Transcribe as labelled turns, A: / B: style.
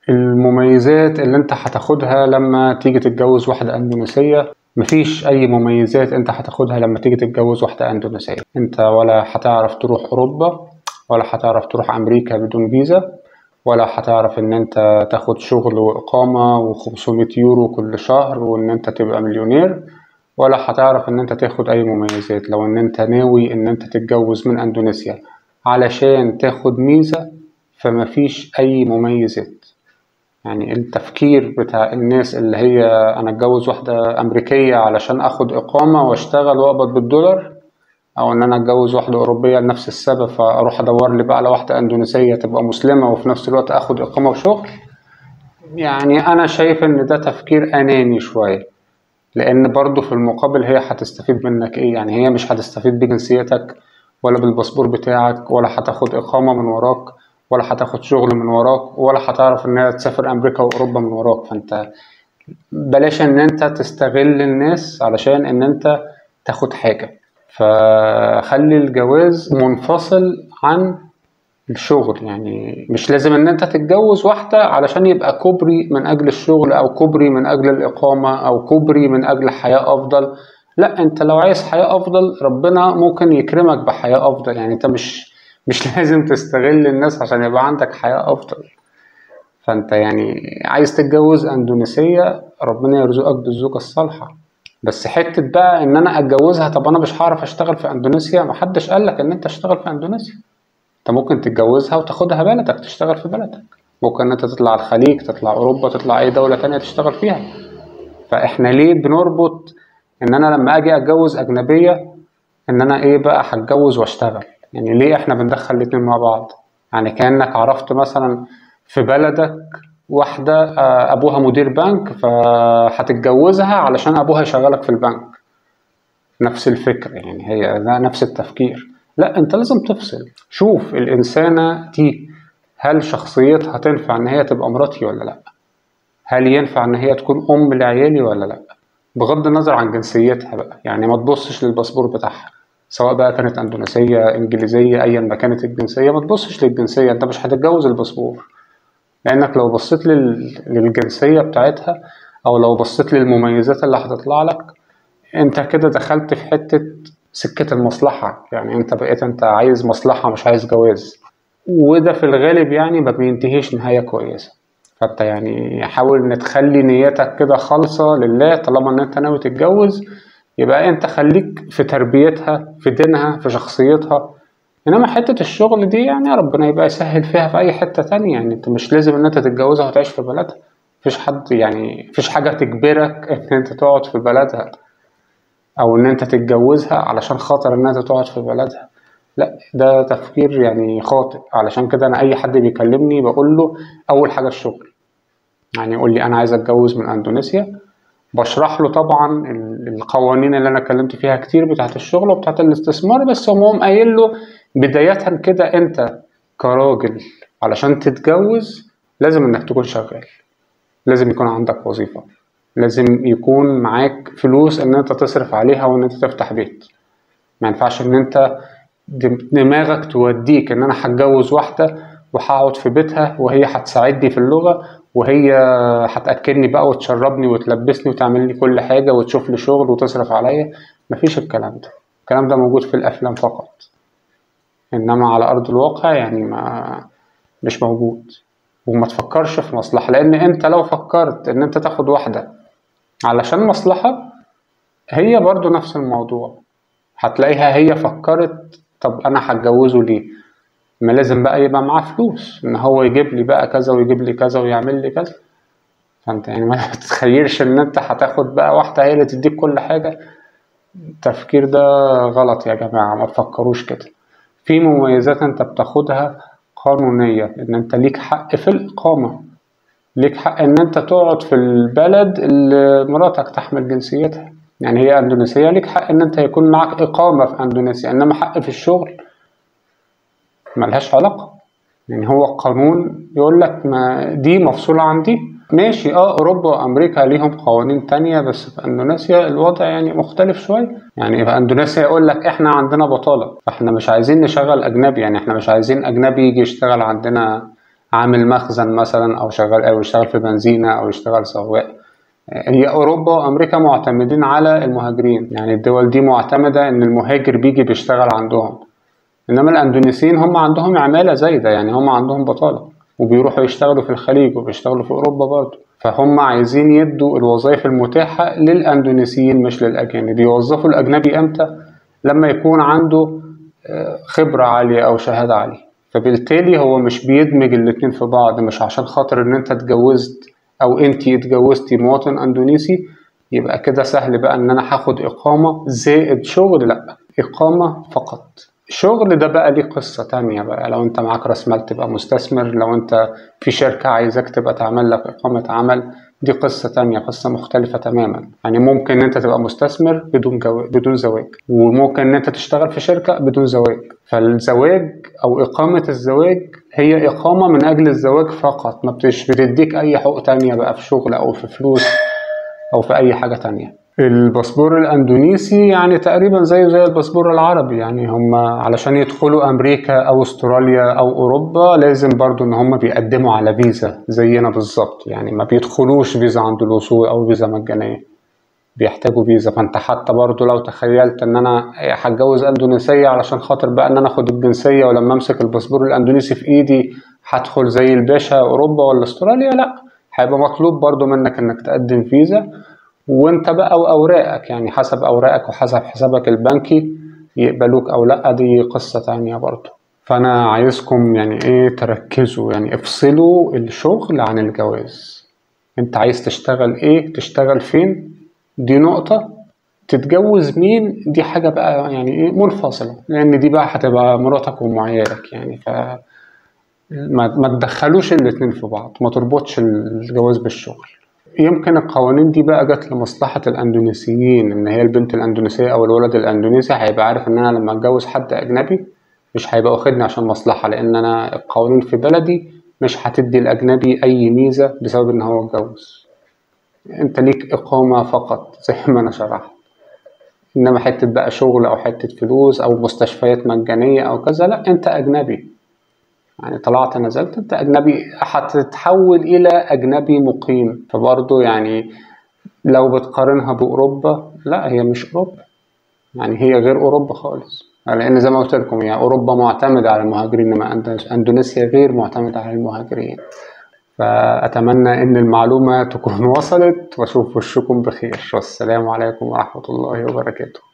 A: المميزات اللي انت هتاخدها لما تيجي تتجوز واحدة اندونيسية مفيش اي مميزات انت هتاخدها لما تيجي تتجوز واحدة اندونيسية انت ولا هتعرف تروح اوروبا ولا هتعرف تروح امريكا بدون فيزا ولا هتعرف ان انت تاخد شغل واقامة و500 يورو كل شهر وان انت تبقى مليونير ولا هتعرف ان انت تاخد اي مميزات لو ان انت ناوي ان انت تتجوز من اندونيسيا علشان تاخد ميزة فمفيش اي مميزات يعني التفكير بتاع الناس اللي هي انا اتجوز واحدة امريكية علشان اخد اقامة واشتغل واقبض بالدولار او ان انا اتجوز واحدة اوروبية لنفس السبب فاروح ادور لي بقى على واحدة اندونيسية تبقى مسلمة وفي نفس الوقت اخد اقامة وشغل يعني انا شايف ان ده تفكير اناني شوية لان برضه في المقابل هي هتستفيد منك ايه يعني هي مش هتستفيد بجنسيتك ولا بالباسبور بتاعك ولا هتاخد اقامة من وراك ولا هتاخد شغل من وراك ولا هتعرف ان هي تسافر امريكا واوروبا من وراك فانت بلاش ان انت تستغل الناس علشان ان انت تاخد حاجة فخلي الجواز منفصل عن الشغل يعني مش لازم ان انت تتجوز واحدة علشان يبقى كوبري من اجل الشغل او كوبري من اجل الاقامة او كوبري من اجل حياة افضل لا انت لو عايز حياة افضل ربنا ممكن يكرمك بحياة افضل يعني انت مش مش لازم تستغل الناس عشان يبقى عندك حياة افضل فانت يعني عايز تتجوز اندونيسية ربنا يرزقك بالزوجة الصالحة بس حتة بقى ان انا اتجوزها طب انا مش هعرف اشتغل في اندونيسيا محدش قالك ان انت تشتغل في اندونيسيا انت ممكن تتجوزها وتاخدها بلدك تشتغل في بلدك ممكن ان انت تطلع الخليج تطلع اوروبا تطلع اي دولة تانية تشتغل فيها فاحنا ليه بنربط ان انا لما اجي اتجوز اجنبية ان انا ايه بقى هتجوز واشتغل يعني ليه احنا بندخل الاتنين مع بعض يعني كأنك عرفت مثلا في بلدك واحدة آه، أبوها مدير بنك فهتتجوزها علشان أبوها يشغلك في البنك نفس الفكرة يعني هي ده نفس التفكير لا أنت لازم تفصل شوف الإنسانة دي هل شخصيتها تنفع إن هي تبقى مراتي ولا لأ هل ينفع إن هي تكون أم لعيالي ولا لأ بغض النظر عن جنسيتها بقى يعني ما تبصش للباسبور بتاعها سواء بقى كانت اندونيسية انجليزية ايا ما كانت الجنسية ما تبصش للجنسية انت مش هتتجوز الباسبور لانك لو بصيت لل... للجنسية بتاعتها او لو بصيت للمميزات اللي هتطلع لك انت كده دخلت في حتة سكة المصلحة يعني انت بقيت انت عايز مصلحة مش عايز جواز وده في الغالب يعني ما بينتهيش نهاية كويسة فانت يعني حاول ان تخلي نيتك كده خالصة لله طالما ان انت ناوي تتجوز يبقى انت خليك في تربيتها في دينها في شخصيتها انما حتة الشغل دي يعني ربنا يبقى يسهل فيها في اي حتة تانية يعني انت مش لازم ان انت تتجوزها وتعيش في بلدها مفيش حد يعني مفيش حاجة تجبرك ان انت تقعد في بلدها او ان انت تتجوزها علشان خاطر ان انت تقعد في بلدها لا ده تفكير يعني خاطئ علشان كده انا اي حد بيكلمني بقول له اول حاجة الشغل يعني يقول لي انا عايز اتجوز من اندونيسيا بشرح له طبعا ال- القوانين اللي انا اتكلمت فيها كتير بتاعت الشغل وبتاعت الاستثمار بس هو قام قايل له بداية كده انت كراجل علشان تتجوز لازم انك تكون شغال لازم يكون عندك وظيفة لازم يكون معاك فلوس ان انت تصرف عليها وان انت تفتح بيت ما ينفعش ان انت دم- دماغك توديك ان انا هتجوز واحدة وهقعد في بيتها وهي هتساعدني في اللغة وهي هتأكلني بقى وتشربني وتلبسني وتعمل لي كل حاجة وتشوف لي شغل وتصرف عليا مفيش الكلام ده الكلام ده موجود في الأفلام فقط إنما على أرض الواقع يعني ما مش موجود وما تفكرش في مصلحة لأن أنت لو فكرت إن أنت تاخد واحدة علشان مصلحة هي برضو نفس الموضوع هتلاقيها هي فكرت طب أنا هتجوزه ليه ما لازم بقى يبقى معاه فلوس ان هو يجيب لي بقى كذا ويجيب لي كذا ويعمل لي كذا فانت يعني ما تتخيلش ان انت هتاخد بقى واحدة هي اللي تديك كل حاجة التفكير ده غلط يا جماعة ما تفكروش كده في مميزات انت بتاخدها قانونية ان انت ليك حق في الإقامة ليك حق ان انت تقعد في البلد اللي مراتك تحمل جنسيتها يعني هي اندونيسية ليك حق ان انت يكون معك إقامة في اندونيسيا انما حق في الشغل ملهاش علاقة يعني هو القانون يقول لك ما دي مفصولة عن دي ماشي اه اوروبا وامريكا ليهم قوانين تانية بس في اندونيسيا الوضع يعني مختلف شوية يعني في اندونيسيا يقول لك احنا عندنا بطالة فاحنا مش عايزين نشغل اجنبي يعني احنا مش عايزين اجنبي يجي يشتغل عندنا عامل مخزن مثلا أو شغال أو يشتغل في بنزينة أو يشتغل سواق هي أوروبا وأمريكا معتمدين على المهاجرين يعني الدول دي معتمدة إن المهاجر بيجي بيشتغل عندهم إنما الأندونيسيين هم عندهم عمالة زايدة يعني هم عندهم بطالة وبيروحوا يشتغلوا في الخليج وبيشتغلوا في أوروبا برضه فهم عايزين يدوا الوظائف المتاحة للأندونيسيين مش للأجانب يوظفوا الأجنبي إمتى؟ لما يكون عنده آه، خبرة عالية أو شهادة عالية فبالتالي هو مش بيدمج الاتنين في بعض مش عشان خاطر إن أنت اتجوزت أو أنتي اتجوزتي مواطن أندونيسي يبقى كده سهل بقى إن أنا هاخد إقامة زائد شغل لأ إقامة فقط الشغل ده بقى ليه قصة تانية بقى لو انت معاك راس مال تبقى مستثمر لو انت في شركة عايزاك تبقى تعمل لك إقامة عمل دي قصة تانية قصة مختلفة تماما يعني ممكن ان انت تبقى مستثمر بدون جو... بدون زواج وممكن ان انت تشتغل في شركة بدون زواج فالزواج او إقامة الزواج هي إقامة من أجل الزواج فقط ما بتش بتديك أي حقوق تانية بقى في شغل أو في فلوس أو في أي حاجة تانية الباسبور الاندونيسي يعني تقريبا زيه زي الباسبور العربي يعني هم علشان يدخلوا امريكا او استراليا او اوروبا لازم برضو ان هم بيقدموا على فيزا زينا بالظبط يعني ما بيدخلوش فيزا عند الوصول او فيزا مجانيه بيحتاجوا فيزا فانت حتى برضو لو تخيلت ان انا هتجوز اندونيسيه علشان خاطر بقى ان انا اخد الجنسيه ولما امسك الباسبور الاندونيسي في ايدي هدخل زي الباشا اوروبا ولا استراليا لا هيبقى مطلوب برضو منك انك تقدم فيزا وانت بقى واوراقك يعني حسب اوراقك وحسب حسابك البنكي يقبلوك او لا دي قصة تانية برضو فانا عايزكم يعني ايه تركزوا يعني افصلوا الشغل عن الجواز انت عايز تشتغل ايه تشتغل فين دي نقطة تتجوز مين دي حاجة بقى يعني ايه منفصلة لان دي بقى هتبقى مراتك ومعيالك يعني ف ما ما تدخلوش الاتنين في بعض ما تربطش الجواز بالشغل يمكن القوانين دي بقى جت لمصلحة الأندونيسيين إن هي البنت الأندونيسية أو الولد الأندونيسي هيبقى عارف إن أنا لما أتجوز حد أجنبي مش هيبقى واخدني عشان مصلحة لأن أنا القوانين في بلدي مش هتدي الأجنبي أي ميزة بسبب إن هو اتجوز أنت ليك إقامة فقط زي ما أنا شرحت إنما حتة بقى شغل أو حتة فلوس أو مستشفيات مجانية أو كذا لأ أنت أجنبي يعني طلعت نزلت انت اجنبي هتتحول الى اجنبي مقيم فبرضه يعني لو بتقارنها باوروبا لا هي مش اوروبا يعني هي غير اوروبا خالص لان زي ما قلت لكم يعني اوروبا معتمده على المهاجرين انما اندونيسيا غير معتمده على المهاجرين فاتمنى ان المعلومه تكون وصلت واشوف وشكم بخير والسلام عليكم ورحمه الله وبركاته